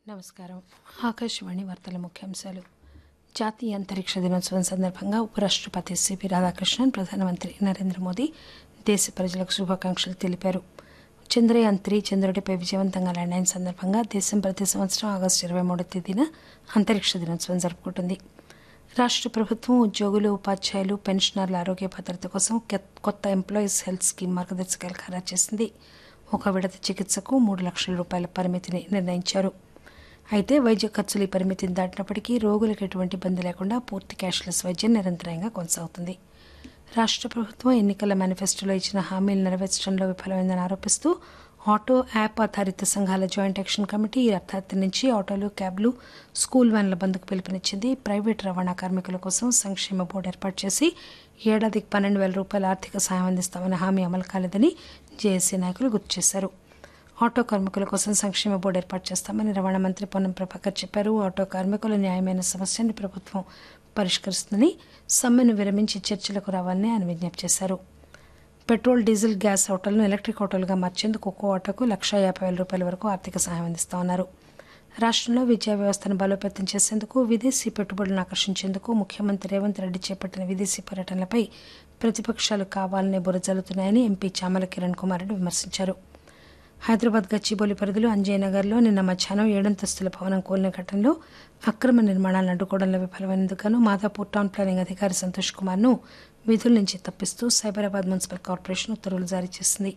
నమస్కారం ఆకాశవాణి వార్తల ముఖ్యాంశాలు జాతీయ అంతరిక్ష దినోత్సవం సందర్భంగా ఉపరాష్టపతి సిపి రాధాకృష్ణన్ ప్రధానమంత్రి నరేంద్ర మోదీ దేశ ప్రజలకు శుభాకాంక్షలు తెలిపారు చంద్రయాన్ త్రీ చంద్రుడిపై విజయవంతంగా ల్యాండ్ అయిన సందర్భంగా దేశం ప్రతి సంవత్సరం ఆగస్టు ఇరవై మూడో తేదీన అంతరిక్ష దినోత్సవం జరుపుకుంటుంది రాష్ట్ర ప్రభుత్వం ఉద్యోగులు ఉపాధ్యాయులు పెన్షనర్ల ఆరోగ్య భద్రత కోసం కె- కొత్త ఎంప్లాయీస్ హెల్త్ స్కీమ్ మార్గదర్శకాలు ఖరారు చేసింది ఒక విడత చికిత్సకు మూడు లక్షల రూపాయల పరిమితిని నిర్ణయించారు అయితే వైద్య ఖర్చులు ఈ పరిమితిని దాటినప్పటికీ రోగులకు ఎటువంటి ఇబ్బంది లేకుండా పూర్తి క్యాష్లెస్ వైద్యం నిరంతరాయంగా కొనసాగుతుంది రాష్ట్ర ప్రభుత్వం ఎన్నికల మేనిఫెస్టోలో ఇచ్చిన హామీలు నెరవేర్చడంలో విఫలమైందని ఆరోపిస్తూ ఆటో యాప్ ఆధారిత సంఘాల జాయింట్ యాక్షన్ కమిటీ ఈ అర్ధరాత్రి నుంచి ఆటోలు క్యాబ్లు స్కూల్ వ్యాన్ల బంద్కు పిలుపునిచ్చింది ప్రైవేట్ రవాణా కార్మికుల కోసం సంక్షేమ బోర్డు ఏర్పాటు చేసి ఏడాదికి పన్నెండు వేల రూపాయల ఆర్థిక సాయం అందిస్తామన్న హామీ అమలు కాలేదని జేఏసీ నాయకులు గుర్తు చేశారు ఆటో కార్మికుల కోసం సంక్షేమ బోర్డు ఏర్పాటు చేస్తామని రవాణా మంత్రి పొన్నం ప్రభాకర్ చెప్పారు ఆటో కార్మికుల న్యాయమైన సమస్యని ప్రభుత్వం పరిష్కరిస్తుందని సమ్మెను విరమించి చర్చలకు రావాలని ఆయన విజ్ఞప్తి చేశారు పెట్రోల్ డీజిల్ గ్యాస్ ఆటోలను ఎలక్ట్రిక్ ఆటోలుగా మార్చేందుకు ఒక్కో ఆటోకు లక్ష యాభై వేల రూపాయల వరకు ఆర్థిక సహాయం అందిస్తామన్నారు రాష్ట్రంలో విద్యా వ్యవస్థను బలోపేతం చేసేందుకు విదేశీ పెట్టుబడులను ఆకర్షించేందుకు ముఖ్యమంత్రి రేవంత్ రెడ్డి చేపట్టిన విదేశీ పర్యటనలపై ప్రతిపక్షాలు కావాలనే బురజల్లుతున్నాయని ఎంపీ చామల కిరణ్ కుమార్ రెడ్డి విమర్శించారు హైదరాబాద్ గచ్చిబౌలి పరిధిలో అంజయ్యనగర్లో నిన్న మధ్యాహ్నం ఏడంతస్తుల భవనం కూలిన ఘటనలో అక్రమ నిర్మాణాలను అడ్డుకోవడంలో విఫలమైనందుకు గాను మాదాపూర్ టౌన్ ప్లానింగ్ అధికారి సంతోష్ కుమార్ను విధుల నుంచి తప్పిస్తూ సైబరాబాద్ మున్సిపల్ కార్పొరేషన్ ఉత్తర్వులు జారీ చేసింది